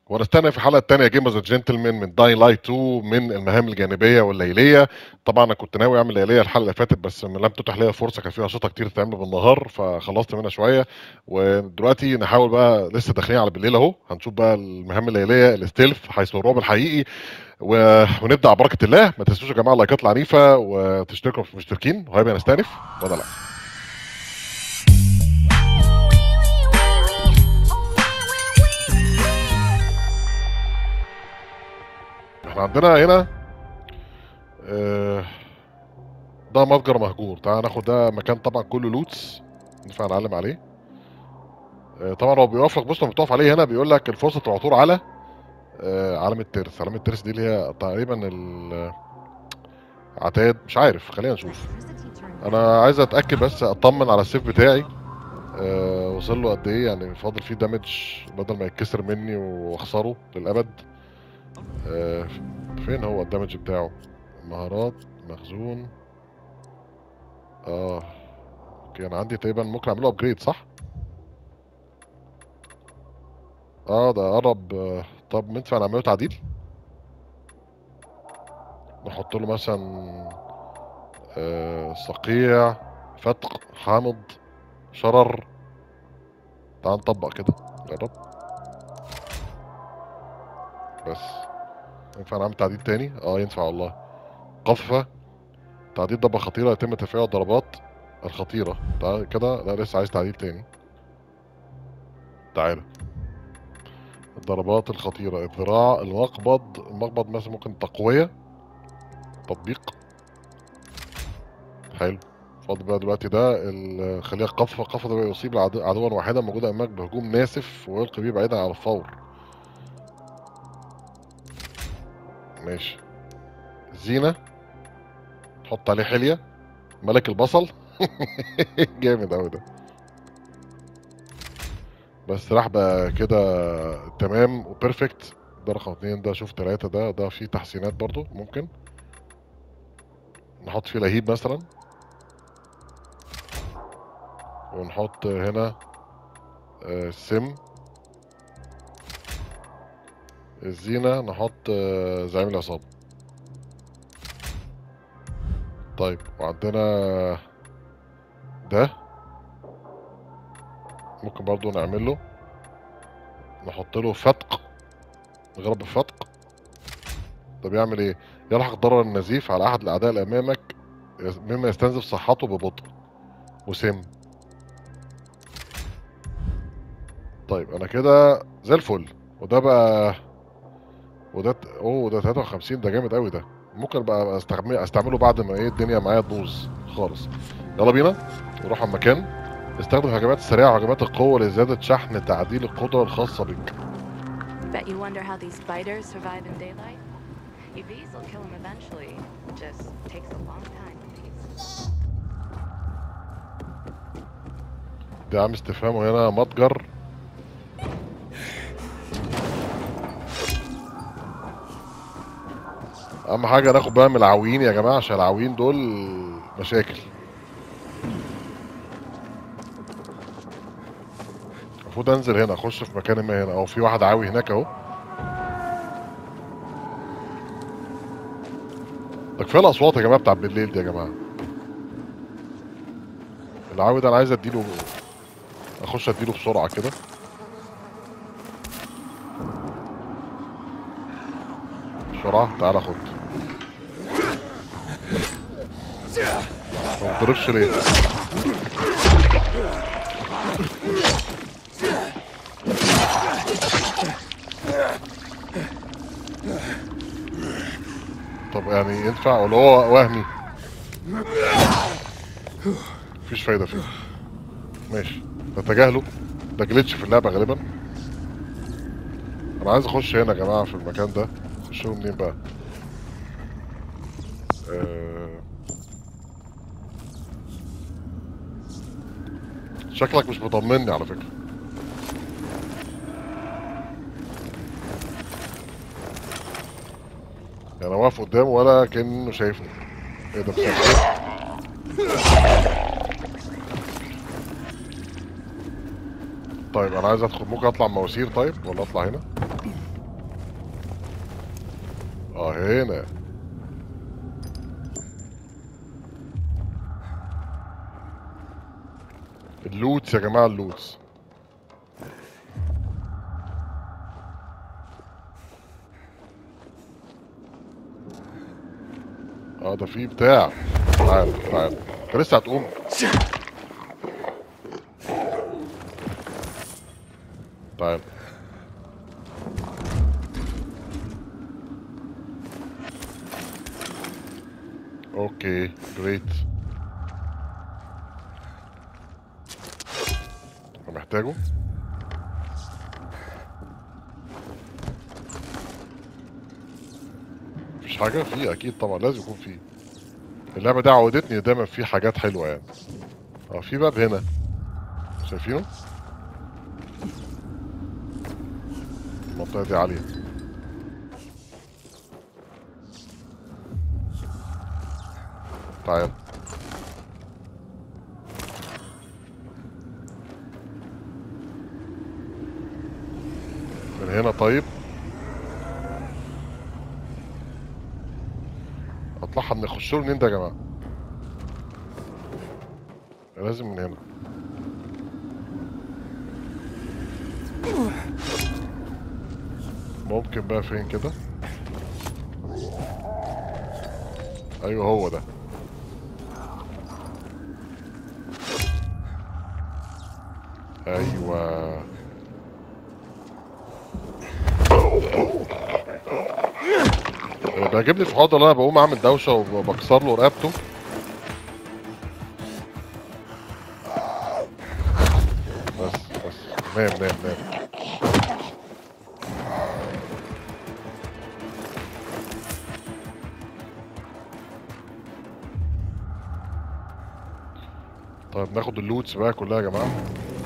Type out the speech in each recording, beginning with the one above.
ونستنى في الحلقه الثانيه جيمرز جنتلمان من داين لايت 2 من المهام الجانبيه والليليه طبعا انا كنت ناوي اعمل ليليه الحلقه اللي فاتت بس لم تتح لي فرصه كان في انشطه كتير تتعمل بالنهار فخلصت منها شويه ودلوقتي نحاول بقى لسه داخلين على بالليل اهو هنشوف بقى المهام الليليه الاستلف حيث الرعب الحقيقي و... ونبدا على بركه الله ما تنسوش يا جماعه اللايكات العنيفه وتشتركوا في المشتركين وهيبقى نستأنف ولا لا احنا عندنا هنا آه، ده متجر مهجور تعال ناخد ده مكان طبعا كله لوتس ينفع نعلم عليه آه، طبعا هو بيوافق بص لما بتقف عليه هنا بيقول لك الفرصه العثور على آه، علامه ترس علامه ترس دي اللي هي تقريبا العتاد مش عارف خلينا نشوف انا عايز اتاكد بس اطمن على السيف بتاعي أه وصل له قد ايه يعني فاضل فيه دامج بدل ما يتكسر مني واخسره للابد أه فين هو الدامج بتاعه مهارات مخزون اه اوكي انا عندي تقريبا ممكن اعمله ابجريد صح اه ده قرب آه، طب ندفع نعمله تعديل نحط له مثلا آه، صقيع فتق حامض شرر تعال نطبق كده جرب بس ينفع نعمل تعديل تاني اه ينفع والله قذفة تعديل ضربة خطيرة يتم تفعيل الضربات الخطيرة تعال كده لا لسه عايز تعديل تاني تعالى الضربات الخطيرة الذراع المقبض المقبض مثلا ممكن تقوية تطبيق حلو فاضل بقى دلوقتي ده ال- خليها قذفة قذفة ده بقى يصيب العدو- عدوا واحدا موجودا امامك بهجوم ناسف ويلقي بيه بعيدا على الفور ماشي زينة تحط عليه حلية ملك البصل جامد اوي ده بس راح بقى كده تمام وبيرفكت ده رقم اتنين ده شوف تلاتة ده ده فيه تحسينات برضو ممكن نحط فيه لهيب مثلا ونحط هنا آه، سم الزينة نحط آه، زعيم العصابة طيب وعندنا ده ممكن برضو نعمل له نحط له فتق نغرب الفتق ده بيعمل ايه يلحق ضرر النزيف على احد الاعداء اللي امامك يس- مما يستنزف صحته ببطء وسم طيب انا كده زي الفل وده بقى وده ت- اوه ده 53 ده جامد قوي ده ممكن بقى استعمل استعمله بعد ما ايه الدنيا معايا تبوظ خالص يلا بينا نروح على المكان استخدم الهجمات السريعه وهجمات القوه لزياده شحن تعديل القدره الخاصه بك Bet you wonder how these spiders survive in daylight? UVs will kill them eventually. Just takes a long time with these. ده عم استفهام وهنا متجر اهم حاجه ناخد بقى من العوين يا جماعه عشان العوين دول مشاكل المفروض انزل هنا اخش في مكان ما هنا او في واحد عاوي هناك اهو ده كفايه الاصوات يا جماعه بتاع بالليل دي يا جماعه العاوي ده انا عايز اديله اخش اديله بسرعه كده بسرعه تعالى خد ما بتضربش ليه طب يعني ينفع ولا هو وهمي مفيش فايده فيه ماشي نتجاهله ده جليتش في اللعبه غالبا انا عايز اخش هنا يا جماعه في المكان ده اخش له منين بقى آه... شكلك مش مطمني على فكره يعني انا واقف قدامه ولا كانه شايفني ايه ده بصراحة. طيب انا عايز ادخل ممكن اطلع مواسير طيب ولا اطلع هنا اه هنا اللوتس يا جماعة اللوتس اه ده في بتاع تعال تعال انت لسه هتقوم تعال اوكي جريت محتاجه مفيش حاجة في أكيد طبعا لازم يكون في اللعبة دي عودتني دايما في حاجات حلوة يعني اه في باب هنا شايفينه؟ المنطقة دي عالية تعال من هنا طيب اطلعها من نخش له منين ده يا جماعه لازم من هنا ممكن بقى فين كده ايوه هو ده ايوه بيعجبني في حوض انا بقوم اعمل دوشه وبكسر له رقبته بس بس نام نام نام طيب ناخد اللوتس بقى كلها يا جماعه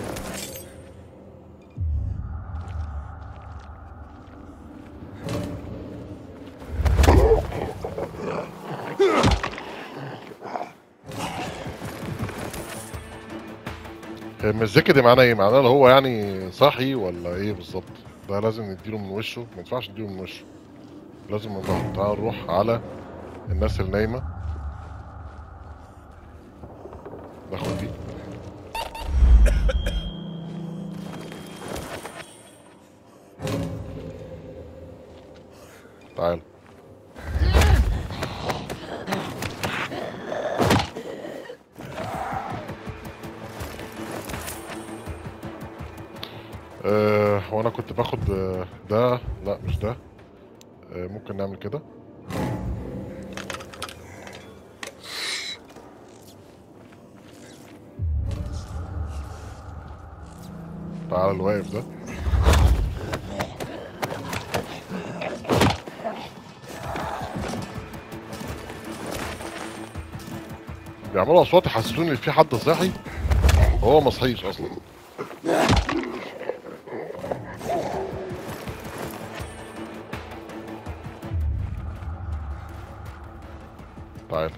هي المزيكا دي معناها ايه؟ معناها اللي هو يعني صاحي ولا ايه بالظبط؟ ده لازم نديله من وشه ما ينفعش نديله من وشه لازم نروح تعال نروح على الناس اللي نايمة ناخد دي تعال أه هو انا كنت باخد آه، ده لا مش ده أه ممكن نعمل كده تعال الواقف ده بيعملوا اصوات يحسسوني ان في حد صاحي وهو ما صحيش اصلا تعال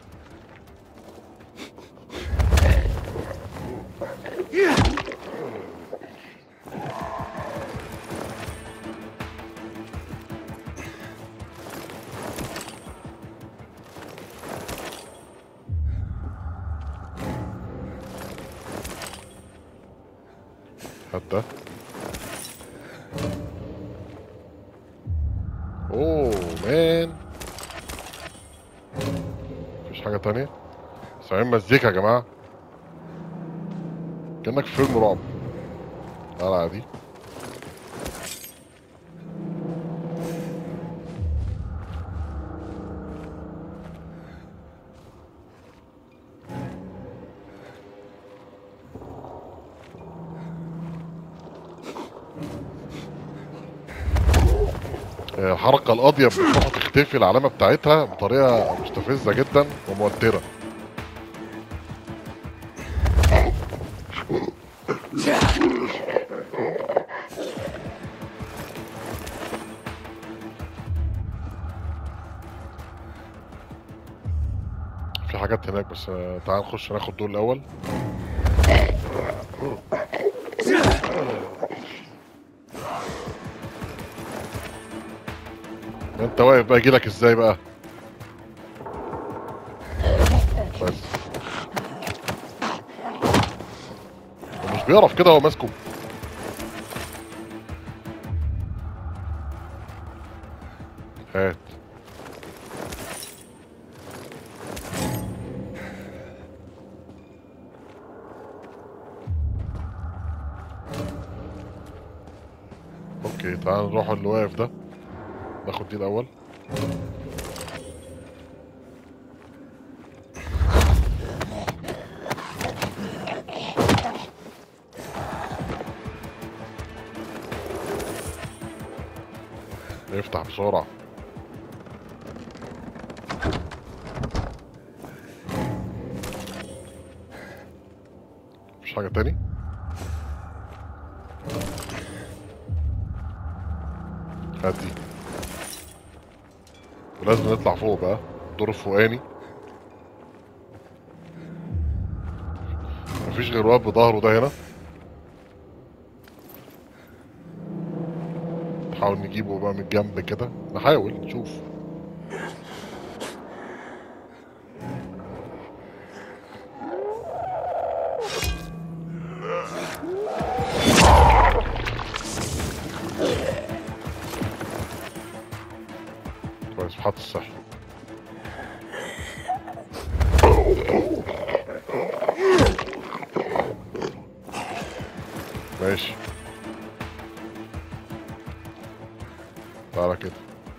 هات ده اوه مان مفيش حاجة تانية سامعين مزيكا يا جماعة كأنك في فيلم رعب تعالى عادي آه، الحركة القاضية بتروح تختفي العلامة بتاعتها بطريقة مستفزة جدا وموترة في حاجات هناك بس آه، تعال نخش ناخد دول الأول انت واقف بقى اجيلك ازاي بقى بس هو مش بيعرف كده هو ماسكه هات اوكي تعال نروح اللي واقف ده ناخد دي الاول نفتح بسرعة مفيش حاجة تاني هات دي ولازم نطلع فوق بقى الدور الفوقاني مفيش غير واد بظهره ده هنا نحاول نجيبه بقى من الجنب كده نحاول نشوف كويس محط الصحي ماشي تعالى كده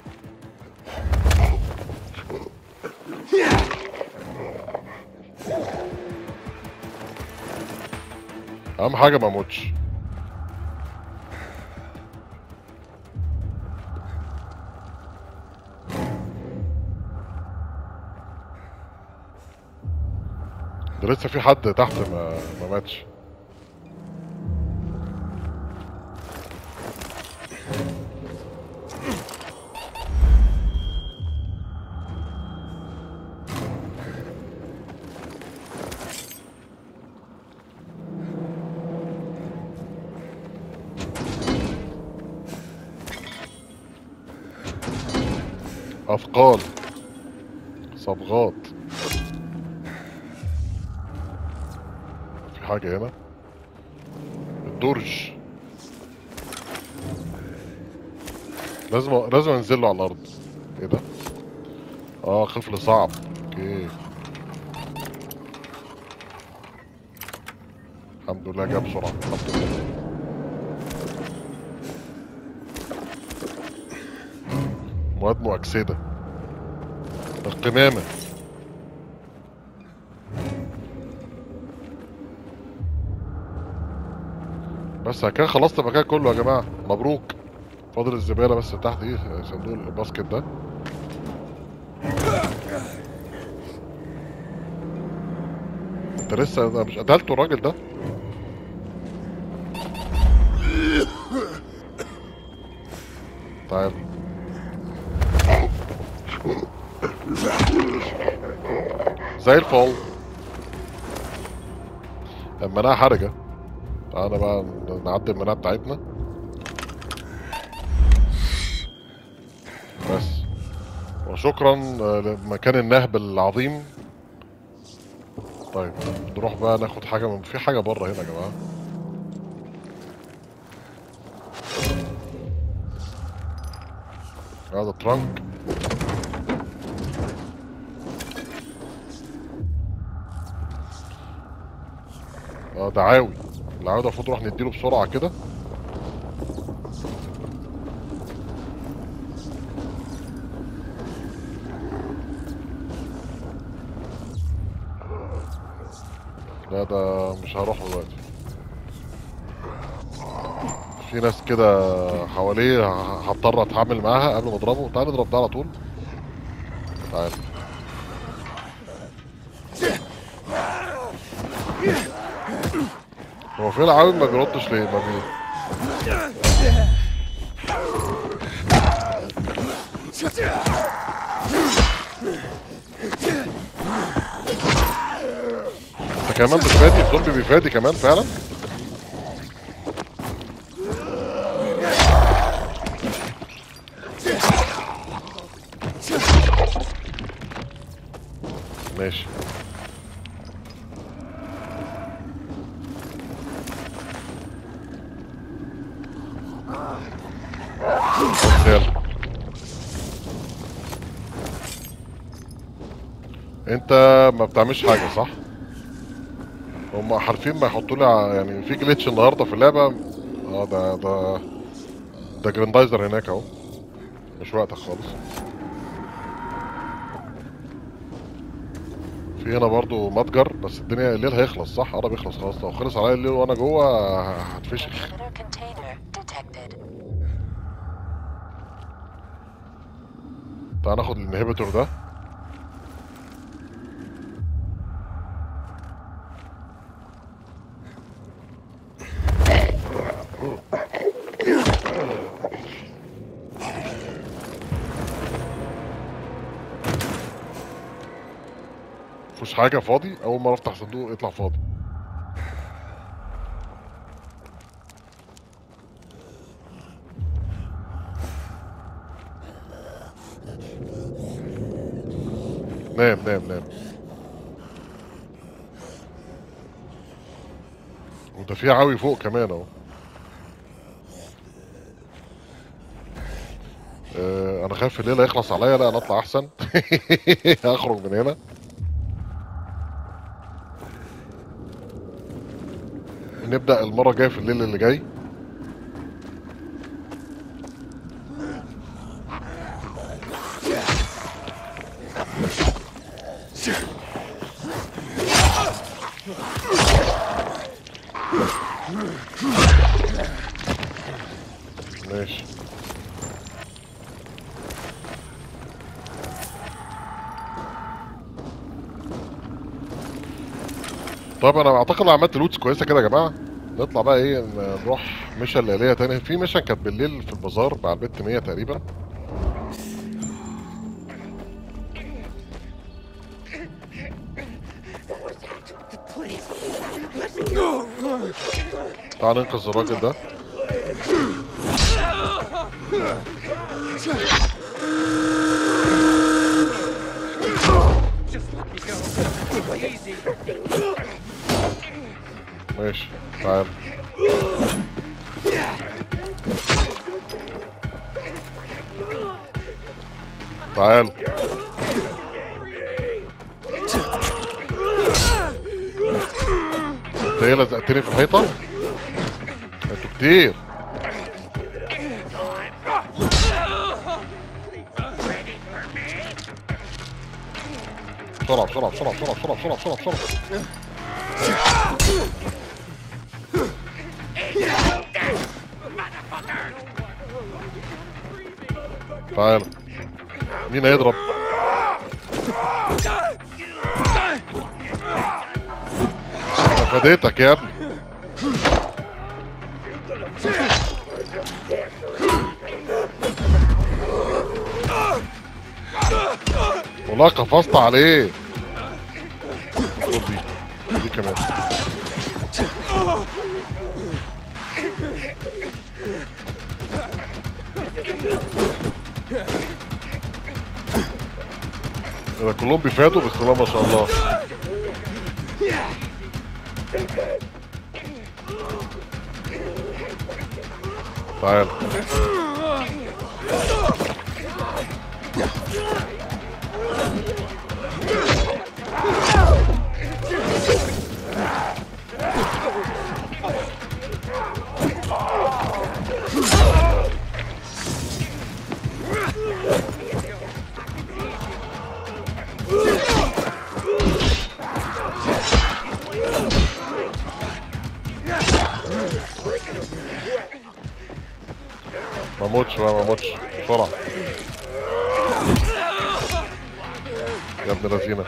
اهم حاجه ما اموتش ده لسه في حد تحت ما ما ماتش أثقال صبغات في حاجة هنا الدرج لازم لازم انزل له على الأرض ايه ده؟ اه خفل صعب اوكي الحمد لله جاب بسرعة الحمد لله مواد مؤكسدة القمامة بس كده خلصت المكان كله يا جماعة مبروك فاضل الزبالة بس تحت ايه صندوق الباسكت ده انت لسه أنا مش قتلته الراجل ده تعال زي الفل المناعة حرجة تعالى بقى نعدي المناعة بتاعتنا بس وشكرا آه، لمكان النهب العظيم طيب نروح بقى ناخد حاجة من في حاجة بره هنا يا جماعة هذا ترانك اه دعاوي الدعاوي ده المفروض نروح نديله بسرعة كده لا ده مش هروح دلوقتي في ناس كده حواليه ه- هضطر اتعامل معاها قبل ما اضربه تعال نضرب ده على طول تعال هو في العالم ما بيردش ليه ما بي... انت كمان بتفادي الزومبي بيفادي كمان فعلا ماشي بس يلا انت ما بتعملش حاجه صح هم حارفين ما يحطوا لي ع- يعني في جليتش النهارده في اللعبه اه ده ده ده جراندايزر هناك اهو مش وقتك خالص في هنا برضو متجر بس الدنيا الليل هيخلص صح قرب يخلص خلاص لو خلص عليا الليل وانا جوه هتفشخ Inhibitor container detected. تعال ناخد الانهبيتور ده مفيش حاجة فاضي أول مرة أفتح صندوق يطلع فاضي نام نام نام وده في عوي فوق كمان اهو آه، انا خايف الليل هيخلص عليا لا انا اطلع احسن هخرج من هنا نبدأ المرة الجاية في الليل اللي جاي ماشي طيب انا اعتقد انا عملت لوتس كويسه كده يا جماعه نطلع بقى ايه ن- نروح ميشن ليليه تاني في ميشن كانت بالليل في البازار مع البت 100 تقريبا تعال ننقذ الراجل ده ماشي تعال تعال انت ايه لزقتني في الحيطة؟ انتوا كتير بسرعة بسرعة بسرعة بسرعة بسرعة بسرعة بسرعة بسرعة تعال مين هيضرب؟ انا فديتك يا ابني والله قفزت عليه خد دي دي كمان ده كلهم بيفادوا بسم الله ما شاء الله تعال ما موتش بقى ما موتش بسرعة يا ابن لذينة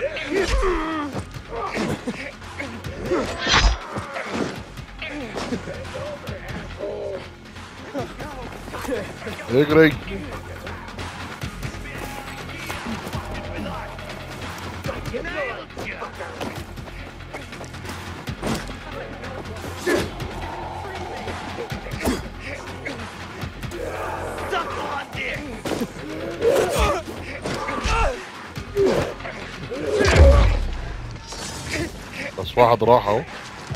اجري كويس واحد راح اهو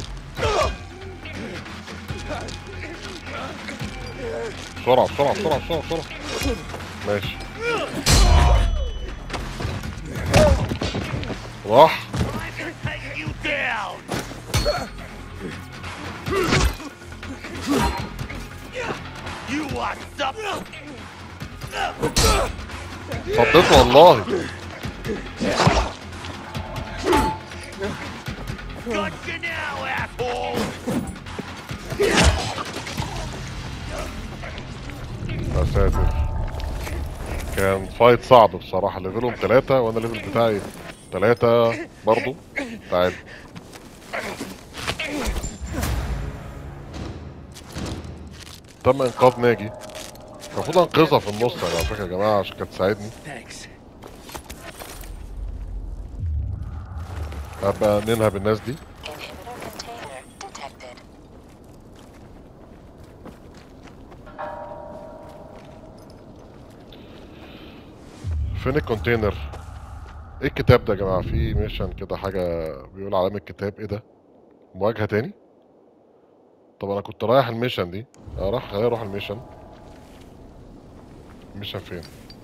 بسرعة بسرعة بسرعة بسرعة بسرعة ماشي راح Take you down! You want something? صديت والله Got you now, asshole! يا ساتر كان فايت صعب بصراحة ليفلهم ثلاثة وانا الليفل بتاعي ثلاثة برضو تعال تم انقاذ ناجي المفروض انقذها في النص على فكرة يا جماعة عشان كانت تساعدني Thanks. هبقى ننهب الناس دي Inhibitor container detected. فين الكونتينر ايه الكتاب ده يا جماعة في ميشن كده حاجة بيقول علامة الكتاب ايه ده مواجهة تاني طب انا كنت رايح الميشن دي اه راح خليني اروح الميشن الميشن فين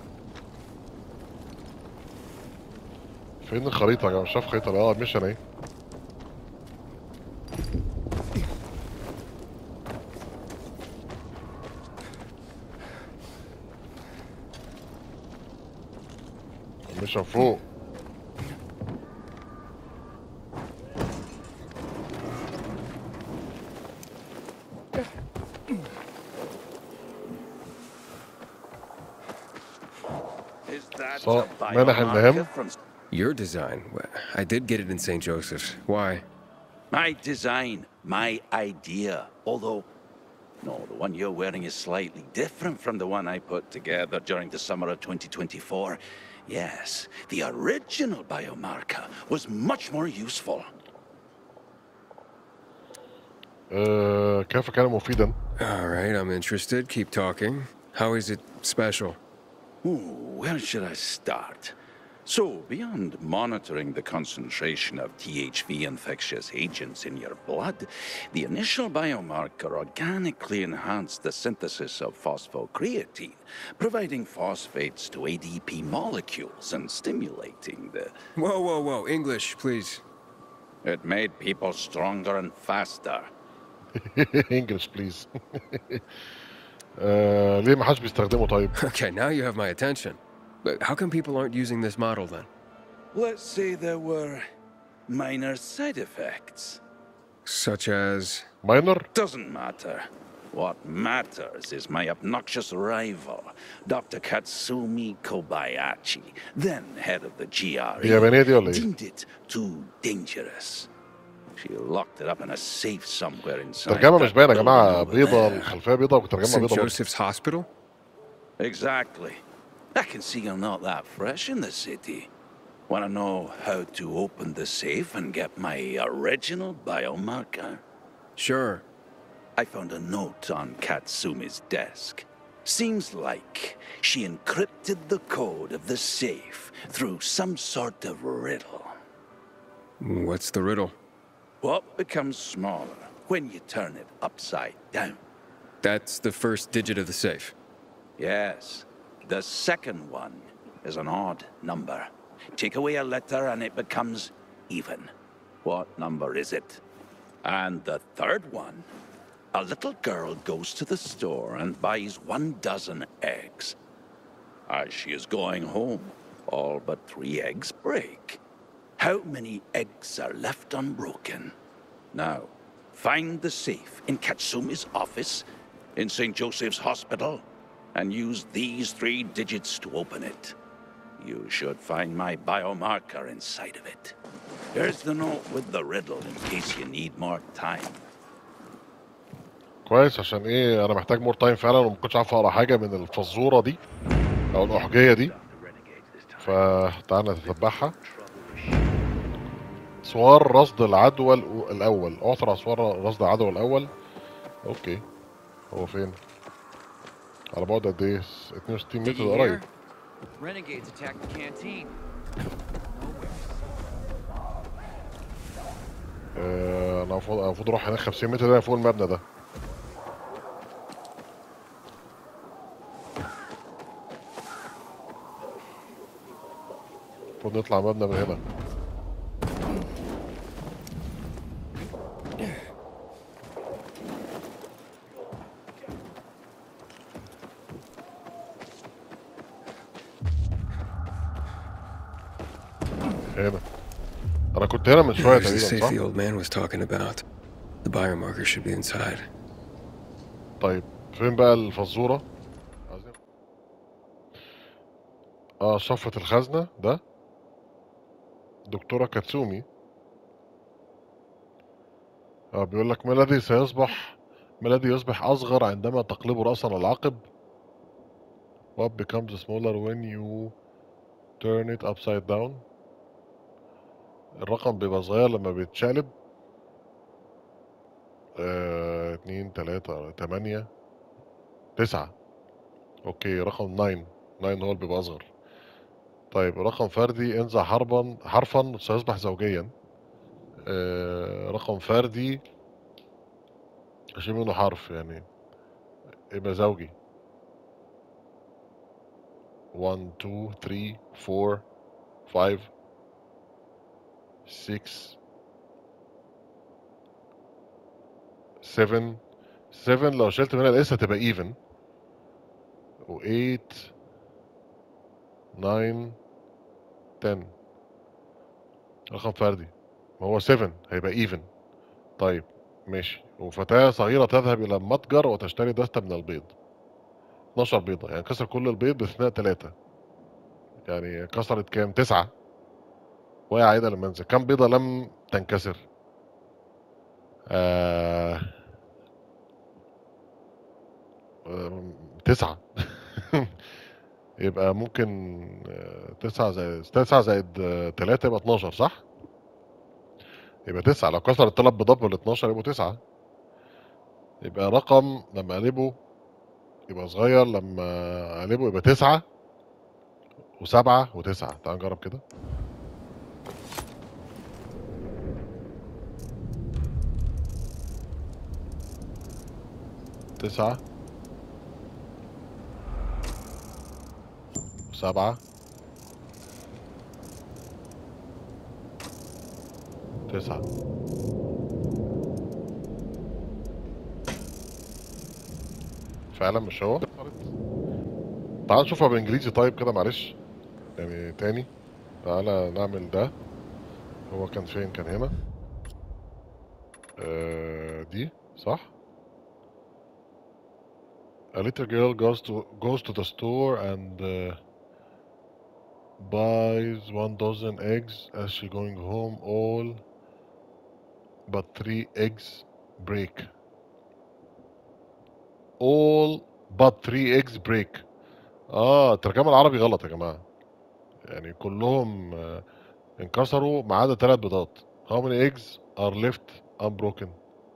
فين الخريطة يا جماعة مش شايف خريطة اه الميشن اهي الميشن فوق Is that So, a منح المهام. biomarker from Your design. Well, I did get it in St. Joseph's. Why? my design, my idea? Although, no, the one you're wearing is slightly different from the one I put together during the summer of 2024. Yes, the original biomarker was much more useful. آه كيف كان مفيدا All right, I'm interested. Keep talking. How is it special? Ooh, where should I start? So, beyond monitoring the concentration of THV infectious agents in your blood, the initial biomarker organically enhanced the synthesis of phosphocreatine, providing phosphates to ADP molecules and stimulating the. Whoa, whoa, whoa. English, please. It made people stronger and faster. انجلش بليز آه ليه ما حدش بيستخدمه طيب Okay, now you have my attention. But how come people aren't using this model then? Let's say there were minor side effects. Such as. ماينر Doesn't matter. What matters is my obnoxious rival, Dr. Katsumi Kobayashi, then head of the GRE, هي يابانية دي ولا ايه؟ deemed it too dangerous. She locked it up in a safe somewhere inside. الترجمة that مش باينة يا building جماعة over بيضة there. الخلفية بيضة والترجمة St. بيضة برضه. Joseph's Hospital? Exactly. I can see you're not that fresh in the city. Want to know how to open the safe and get my original biomarker? Sure. I found a note on Katsumi's desk. Seems like she encrypted the code of the safe through some sort of riddle. What's the riddle? What becomes smaller when you turn it upside down? That's the first digit of the safe. Yes, the second one is an odd number. Take away a letter and it becomes even. What number is it? And the third one? A little girl goes to the store and buys one dozen eggs. As she is going home, all but three eggs break. How many eggs are left unbroken? Now, find the safe in Katsumi's office, in St. Joseph's Hospital, and use these three digits to open it. You should find my biomarker inside of it. Here's the note with the riddle in case you need more time. كويس عشان ايه انا محتاج مور تايم فعلا وما كنتش عارف اقرا حاجه من الفزوره دي او الاحجيه دي فتعالى نتتبعها سوار رصد العدوى الأو- الاول اعثر على سوار رصد العدوى الاول اوكي هو فين على بعد قد ايه 62 Did متر you ده قريب hear? Renegades attacked the canteen. آه، انا المفروض المفروض اروح هناك 50 متر ده فوق المبنى ده المفروض نطلع مبنى من هنا هنا انا كنت هنا من شويه There's the تقريبا safe the صح؟ old man was talking about. The biomarker should be inside. طيب فين بقى الفزوره؟ عايزين- اه شفرة الخزنة ده دكتورة كاتسومي اه بيقول لك ما الذي سيصبح ما الذي يصبح أصغر عندما تقلب رأسا العقب What becomes smaller when you turn it upside down الرقم بيبقى صغير لما بيتشقلب آه، اتنين تلاتة تمانية تسعة اوكي رقم ناين ناين هو اللي بيبقى أصغر طيب رقم فردي انزع حربا حرفا سيصبح زوجيا آه، رقم فردي اشيل منه حرف يعني يبقى زوجي 1 2 3 4 5 6 7 7 لو شلت منها الاس هتبقى ايفن و 8 9 10 رقم فردي ما هو 7 هيبقى ايفن طيب ماشي وفتاة صغيرة تذهب إلى المتجر وتشتري دستة من البيض 12 بيضة يعني كسر كل البيض باستثناء ثلاثة يعني كسرت كام؟ تسعة وهي عايدة للمنزل كم بيضة لم تنكسر؟ آه... آه... تسعة يبقى ممكن آه، تسعة زائد تسعة زائد آه، تلاتة يبقى 12 صح؟ يبقى تسعة لو كسر الثلاث بيضات بال 12 يبقوا تسعة يبقى رقم لما اقلبه يبقى صغير لما اقلبه يبقى تسعة وسبعة وتسعة تعال نجرب كده تسعة سبعة تسعة فعلا مش هو تعال نشوفها بالانجليزي طيب كده معلش يعني تاني تعالى نعمل ده هو كان فين كان هنا آه دي صح A little girl goes to goes to the store and uh, buys one dozen eggs as she going home all but three eggs break all but three eggs break اه الترجمة العربي غلط يا جماعة يعني كلهم آه، انكسروا ما عدا ثلاث بيضات how many eggs are left unbroken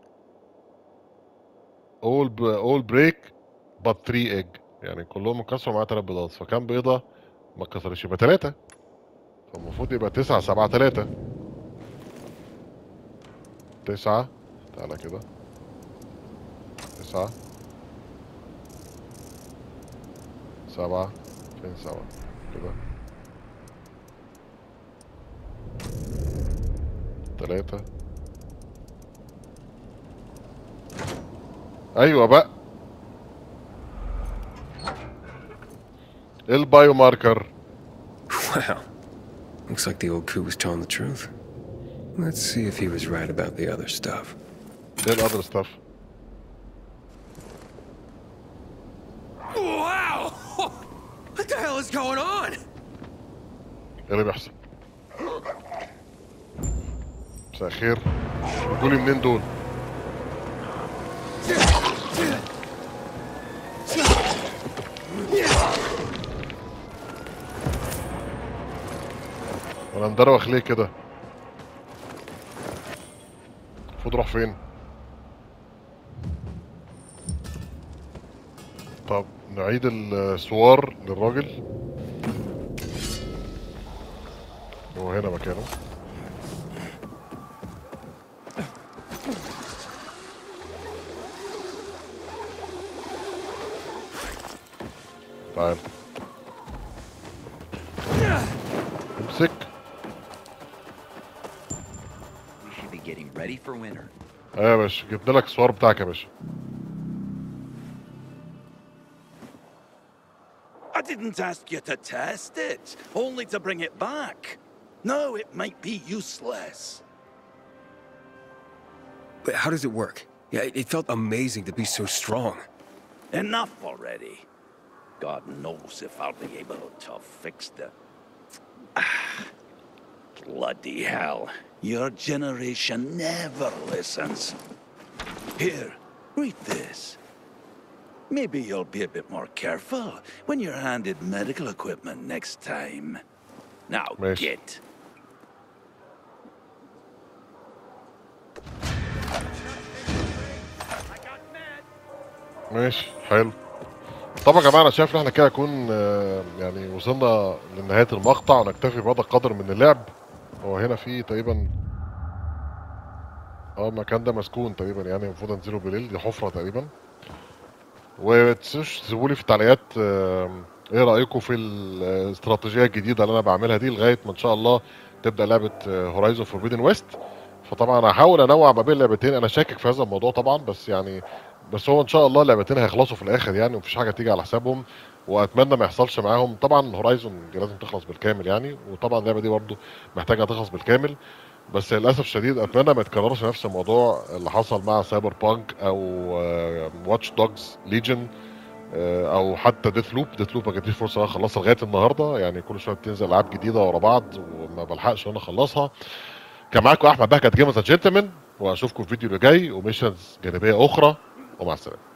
all b- all break but three egg يعني كلهم انكسروا معاه ثلاث بيضات فكام بيضة ما اتكسرش يبقى ثلاثة فالمفروض يبقى تسعة سبعة ثلاثة تسعة تعالى كده تسعة سبعة فين سبعة كده تلاتة أيوة بقى إيه البايو ماركر Wow. Looks like the old coup was telling the truth. Let's see if he was right about the other stuff. ايه الأذر ستاف Wow! What the hell is going on? ايه اللي بيحصل مساء الخير بيقولي منين دول انا مدروخ ليه كده المفروض اروح فين طب نعيد السوار للراجل هو هنا مكانه تعال امسك We should be getting ready for winter. ايوه يا باشا جبنا لك الصور بتاعك يا باشا I didn't ask you to test it, only to bring it back. No, it might be useless. But how does it work? Yeah, it, it felt amazing to be so strong. Enough already. God knows if I'll be able to fix the. Ah, bloody hell. Your generation never listens. Here, read this. Maybe you'll be a bit more careful when you're handed medical equipment next time. Now Miss. get. ماشي حلو طبعا يا جماعه انا شايف ان احنا كده نكون آه، يعني وصلنا لنهايه المقطع ونكتفي بهذا القدر من اللعب هو هنا في تقريبا اه المكان ده مسكون تقريبا يعني المفروض انزله بالليل دي حفره تقريبا ومتنسوش تسيبوا لي في التعليقات آه، ايه رايكم في الاستراتيجيه الجديده اللي انا بعملها دي لغايه ما ان شاء الله تبدا لعبه هورايزون فوربيدن ويست فطبعا هحاول انوع ما بين اللعبتين انا شاكك في هذا الموضوع طبعا بس يعني بس هو ان شاء الله اللعبتين هيخلصوا في الاخر يعني ومفيش حاجه تيجي على حسابهم واتمنى ما يحصلش معاهم طبعا هورايزون دي لازم تخلص بالكامل يعني وطبعا اللعبه دي برضو محتاجه تخلص بالكامل بس للاسف الشديد اتمنى ما يتكررش نفس الموضوع اللي حصل مع سايبر بانك او واتش دوجز ليجن او حتى ديث لوب ديث لوب ما جاتليش فرصه إن أنا اخلصها لغايه النهارده يعني كل شويه بتنزل العاب جديده ورا بعض وما بلحقش ان انا اخلصها كان معاكم احمد بهجت جيمز جنتلمان واشوفكم في الفيديو اللي جاي وميشنز جانبيه اخرى ومع السلامه